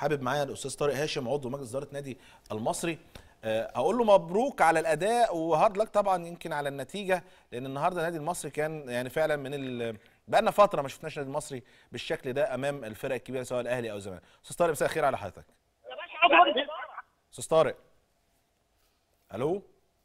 حابب معايا الاستاذ طارق هاشم عضو مجلس اداره نادي المصري آه، هقول له مبروك على الاداء وهارد لك طبعا يمكن على النتيجه لان النهارده النادي المصري كان يعني فعلا من ال بقالنا فتره ما شفناش النادي المصري بالشكل ده امام الفرق الكبيره سواء الاهلي او الزمالك استاذ طارق مساء الخير على حضرتك استاذ طارق الو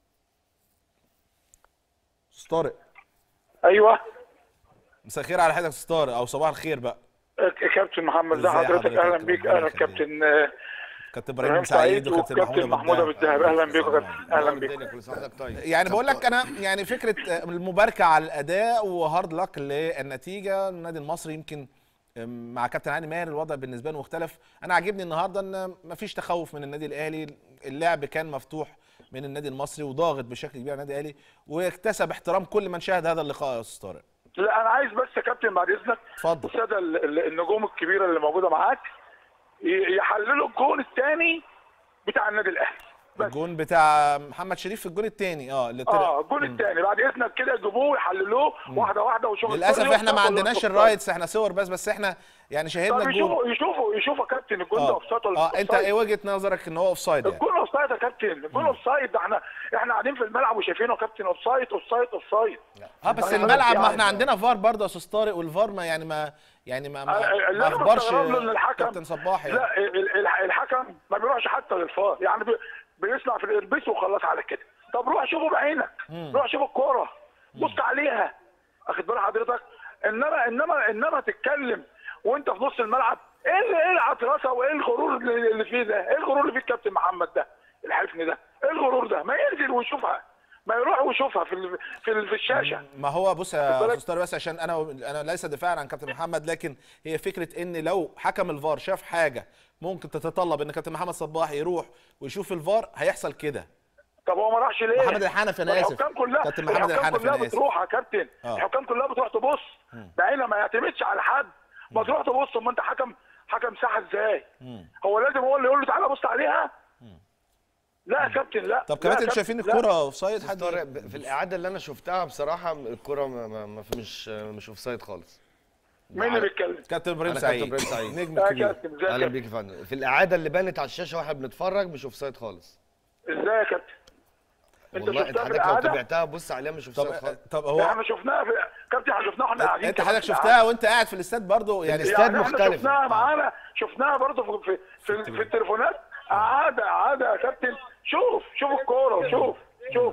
استاذ طارق ايوه مساء الخير على حضرتك يا استاذ طارق او صباح الخير بقى كابتن محمد ده ازاي حضرتك حضرتك؟ اهلا بيك ربنا اهلا يخليك. كابتن آه، كابتن ابراهيم ابراهيم سعيد سعيد وكابتن وكابتن محمود ابو الدهب اهلا بيكم يا كابتن اهلا بيكم كل سنه وحضرتك طيب يعني بقول لك انا يعني فكره المباركه على الاداء وهارد لك للنتيجه النادي المصري يمكن مع كابتن علي ماهر الوضع بالنسبه له مختلف انا عاجبني النهارده ان مفيش تخوف من النادي الاهلي اللعب كان مفتوح من النادي المصري وضاغط بشكل كبير على النادي الاهلي واكتسب احترام كل من شاهد هذا اللقاء يا استاذ طارق لا انا عايز بس يا كابتن بعد اذنك اتفضل. الساده ال- ال- النجوم الكبيره اللي موجوده معاك ي- يحللوا الجون الثاني بتاع النادي الاهلي بس الجون بتاع محمد شريف في الجون الثاني اه اللي طلع اه الجون الثاني بعد اذنك كده يجيبوه ويحللوه واحده واحده وشوفوا للاسف الكل احنا ما أوفسايد ولا عندناش مش الرايتس احنا صور بس بس احنا يعني شاهدنا طب الجون يشوفوا يشوفوا يشوفوا يا كابتن الجون ده اه اوفسايد ولا اه مش انت أوفسايد؟ ايه وجهه نظرك ان هو اوف سايد يعني الجون اوفسايد يا كابتن الجون اوفسايد ده احنا احنا قاعدين في الملعب وشايفينه يا كابتن اوفسايد اوفسايد اوفسايد اه بس يعني الملعب ما يعني- احنا عندنا فار برضه يا استاذ طارق والفار ما يعني ما يعني ما ما, اللي ما انا اخبرش مستغرب له ان الحكم كابتن صباح يعني لا ال- ال- الحكم ما بيروحش حتى للفار يعني بي- بيصنع في الاربيس وخلاص على كده طب روح شوفه بعينك روح شوف الكوره بص عليها اخد بال حضرتك انما انما انما تتكلم وانت في نص الملعب ايه اللي- ايه العطرسه وايه الغرور اللي اللي فيه ده؟ ايه الغرور اللي فيه الكابتن محمد ده؟ الحفن ده؟ ايه الغرور ده؟ ما ينزل ويشوفها ما يروح ويشوفها في ال- في ال- في الشاشه ما هو بص يا بالك؟ استاذ طارق بس عشان انا انا ليس دفاعا عن كابتن محمد لكن هي فكره ان لو حكم الفار شاف حاجه ممكن تتطلب ان كابتن محمد صباح يروح ويشوف الفار هيحصل كده طب هو ما راحش ليه؟ محمد الحنفي، أنا آسف. الحكام كلها كابتن محمد الحكام الحنفي، كلها أنا آسف. بتروح يا كابتن آه. الحكام كلها بتروح تبص بعينها ما يعتمدش على حد ما تروح تبص ما انت حكم حكم ساحه ازاي؟ هو لازم هو اللي يقول له تعالى بص عليها؟ لا يا كابتن لا طب لا كمان يا انتوا كابتن، شايفين لا. الكوره اوف سايد حد طارق ب- في الاعاده اللي انا شفتها بصراحه الكره ما ما ما في- مش مش اوف سايد خالص مين اللي بيتكلم؟ كابتن ابراهيم أنا سعيد كابتن إبراهيم سعيد. نجم يا كبير كابتن ازاي يا اهلا كابتن؟ بيك يا فندم في الاعاده اللي بانت على الشاشه واحنا بنتفرج مش اوف سايد خالص ازاي يا كابتن؟ انت والله انت شفتها في حضرتك لو القعده؟ تابعتها بص عليها مش اوف طب سايد خالص طب هو احنا شفناها في كابتن احنا شفناها واحنا قاعدين انت كده حضرتك في القعدة. شفتها وانت قاعد في الاستاد برضه يعني الاستاد يعني احنا مختلف. شفناها معانا شفناها برضه في في, في, في التليفونات عادة عادة يا كابتن شوف شوف الكورة شوف شوف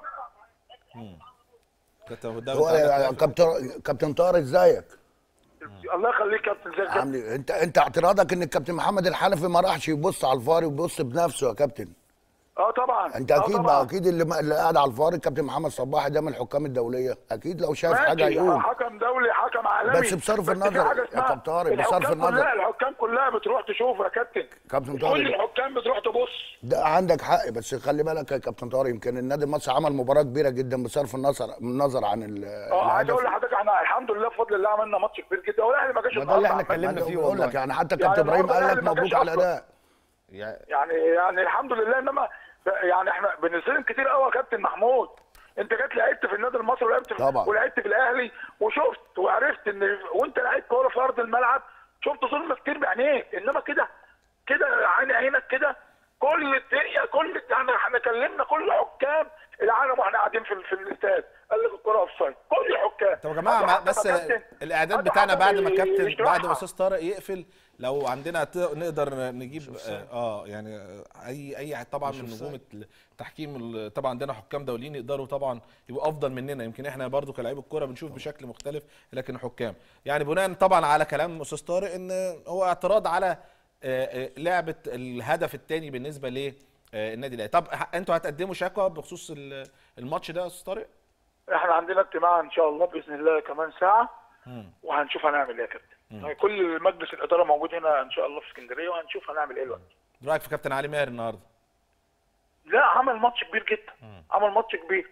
كابتن قدام هو يا كابتن كابتن طارق ازيك؟ الله يخليك يا كابتن زي كابتن عامل إيه؟ انت انت اعتراضك ان الكابتن محمد الحنفي ما راحش يبص على الفار ويبص بنفسه يا كابتن اه طبعا انت آه اكيد طبعاً. ما اكيد اللي, اللي قاعد على الفار الكابتن محمد صباحي ده من الحكام الدوليه اكيد لو شاف حاجه ماشي هيقول حكم دولي حكم عالمي بس بصرف في النظر حاجة يا اسمها- كابتن طارق، بصرف الحكام النظر. كلها الحكام كلها بتروح تشوف يا كابتن كابتن كل طارق الحكام بتروح تبص ده عندك حق بس خلي بالك يا كابتن طارق يمكن النادي المصري عمل مباراه كبيره جدا بصرف النظر النظر عن ال اه عايز اقول لحضرتك احنا الحمد لله بفضل الله عملنا ماتش كبير جدا والاهلي ما جاش ما ده اللي احنا اتأخر. اتكلمنا فيه بقول لك والله يعني حتى يعني كابتن ابراهيم النهارده قال لك الأهلي ما مبروك جاش على أصلاً. الاداء يعني يعني يعني الحمد لله انما يعني احنا بنظلم كتير قوي يا كابتن محمود انت جيت لعبت في النادي المصري ولعبت في طبعا. ولعبت في الاهلي وشفت وعرفت ان وانت لعيب كوره في ارض الملعب شفت ظلم كتير بعينيك انما كده كده عين عينك كده كل الدنيا كل يعني احنا كلمنا كل حكام العالم واحنا قاعدين في في الاستاد قال لك الكوره اوف سايد كل الحكام طب يا جماعه ما- بس الاعداد بتاعنا بعد ما كابتن بعد ما استاذ استاذ طارق يقفل لو عندنا ت- نقدر نجيب اه, آه يعني آه، اي اي طبعا من نجوم التحكيم ال- طبعا عندنا حكام دوليين يقدروا طبعا يبقوا افضل مننا يمكن احنا برضو كلاعيب الكوره بنشوف بشكل مختلف لكن حكام يعني بناء طبعا على كلام استاذ طارق ان هو اعتراض على آه، آه، لعبه الهدف الثاني بالنسبه ل آه، النادي الاهلي طب ه- انتوا هتقدموا شكوى بخصوص ال- الماتش ده يا استاذ طارق احنا عندنا اجتماع ان شاء الله باذن الله كمان ساعه وهنشوف هنعمل ايه يا كابتن كل مجلس الاداره موجود هنا ان شاء الله في اسكندريه وهنشوف هنعمل ايه دلوقتي رايك في كابتن علي ماهر النهارده لا عمل ماتش كبير جدا عمل ماتش كبير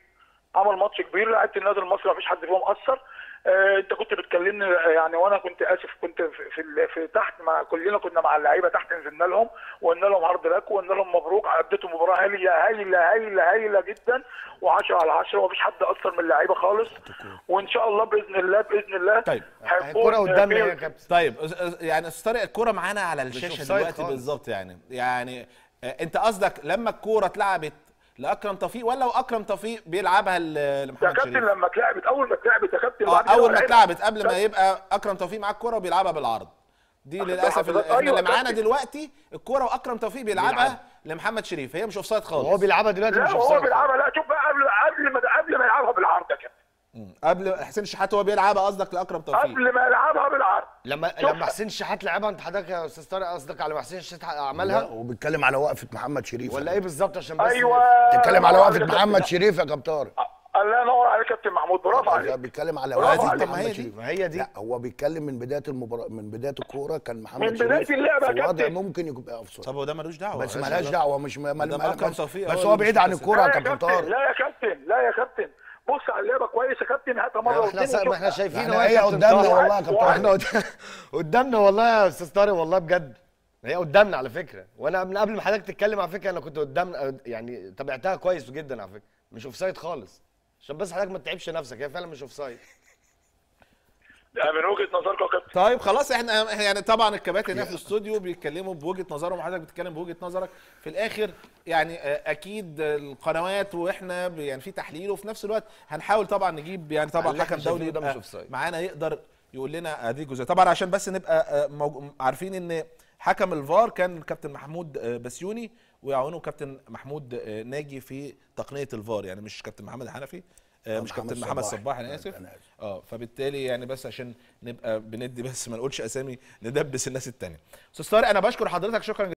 عمل ماتش كبير لعيبه النادي المصري ما فيش حد فيهم اثر آه انت كنت بتكلمني آه، يعني وانا كنت اسف كنت في في, ال- في تحت مع كلنا كنا مع اللعيبه تحت نزلنا لهم وقلنا لهم هارد لك وقلنا لهم مبروك اديتوا مباراه هايله هايله هايله هايله جدا و10 على 10 ومفيش حد اثر من اللعيبه خالص وان شاء الله باذن الله باذن الله طيب. الكرة قدامنا في- يا كابتن طيب أس- أس- يعني استاذ طارق الكوره معانا على الشاشه أوفسايد دلوقتي خالص. بالظبط يعني يعني آه، انت قصدك لما الكوره اتلعبت لاكرم توفيق ولا واكرم توفيق بيلعبها ل- يا لمحمد كابتن شريف لما اتلعبت اول ما اتلعبت يا كابتن اه بعد كده اول ما لعبها. اتلعبت قبل ما يبقى اكرم توفيق معاه الكوره وبيلعبها بالعرض دي واخد للاسف بالك اللي, حضرتك؟ احنا اللي أيوة معانا كابتن. دلوقتي الكوره واكرم توفيق بيلعبها بيلعبها. لمحمد شريف هي مش اوفسايد خالص وهو بيلعبها دلوقتي لا مش هو اوفسايد بيلعبها لا شوف بقى قبل قبل ما قبل ما يلعبها بالعرض يا كابتن مم. قبل حسين الشحات هو بيلعبها قصدك لاكرم توفيق قبل ما يلعبها بالعرض لما شوف. لما حسين الشحات لعبها انت حضرتك يا استاذ طارق قصدك على ما حسين الشحات لا عملها وبيتكلم على وقفه محمد شريف ولا ايه بالظبط عشان بس ايوه بيتكلم على الله وقفه عليك يا محمد كابتن. شريف يا كابتن طارق الله ينور عليك يا كابتن محمود برافو لا، عليك بيتكلم على برافو وقفه عليك. ما هي محمد دي. شريف ما هي دي لا هو بيتكلم من بدايه المباراه من بدايه الكوره كان محمد من بداية شريف اللعبة يا في وضع كابتن. ممكن يبقى اوفسايد طب هو ده ملوش دعوه بس ملوش ملهاش علاقة. دعوه مش ما ده ما أكرم بس, توفيق بس هو هو اللي بعيد مش عن متساهل. الكوره لا يا يا كابتن كابتن طارق لا يا كابتن لا يا كابتن بص على اللعبه كويس يا كابتن هاتها مره احنا واثنين ما احنا شايفين يعني اهو يا هي كابتن قدامنا طارق. والله يا كابتن احنا قد- قدامنا والله يا استاذ طارق والله بجد هي قدامنا على فكره وانا من قبل ما حضرتك تتكلم على فكره انا كنت قدامنا يعني تابعتها كويس جدا على فكره مش اوفسايد خالص عشان بس حضرتك ما تتعبش نفسك هي فعلا مش اوفسايد يعني من وجهه نظركم يا كابتن طيب خلاص احنا إحنا يعني طبعا الكباتن هنا في الاستوديو بيتكلموا بوجهه نظرهم وحضرتك بتتكلم بوجهه نظرك في الاخر يعني آه، اكيد القنوات واحنا ب- يعني في تحليل وفي نفس الوقت هنحاول طبعا نجيب يعني طبعا اللي احنا حكم دولي شايفينه ده مش يبقى أوفسايد. معانا يقدر يقول لنا هذه الجزئيه طبعا عشان بس نبقى آه، موج- عارفين ان حكم الفار كان الكابتن محمود آه، بسيوني ويعاونه كابتن محمود آه، ناجي في تقنيه الفار يعني مش كابتن محمد الحنفي آه، مش محمد كابتن محمد صباح. صباح انا اسف أنا آسف. اه فبالتالي يعني بس عشان نبقى بندي بس ما نقولش اسامي ندبس الناس التانية استاذ طارق انا بشكر حضرتك شكرا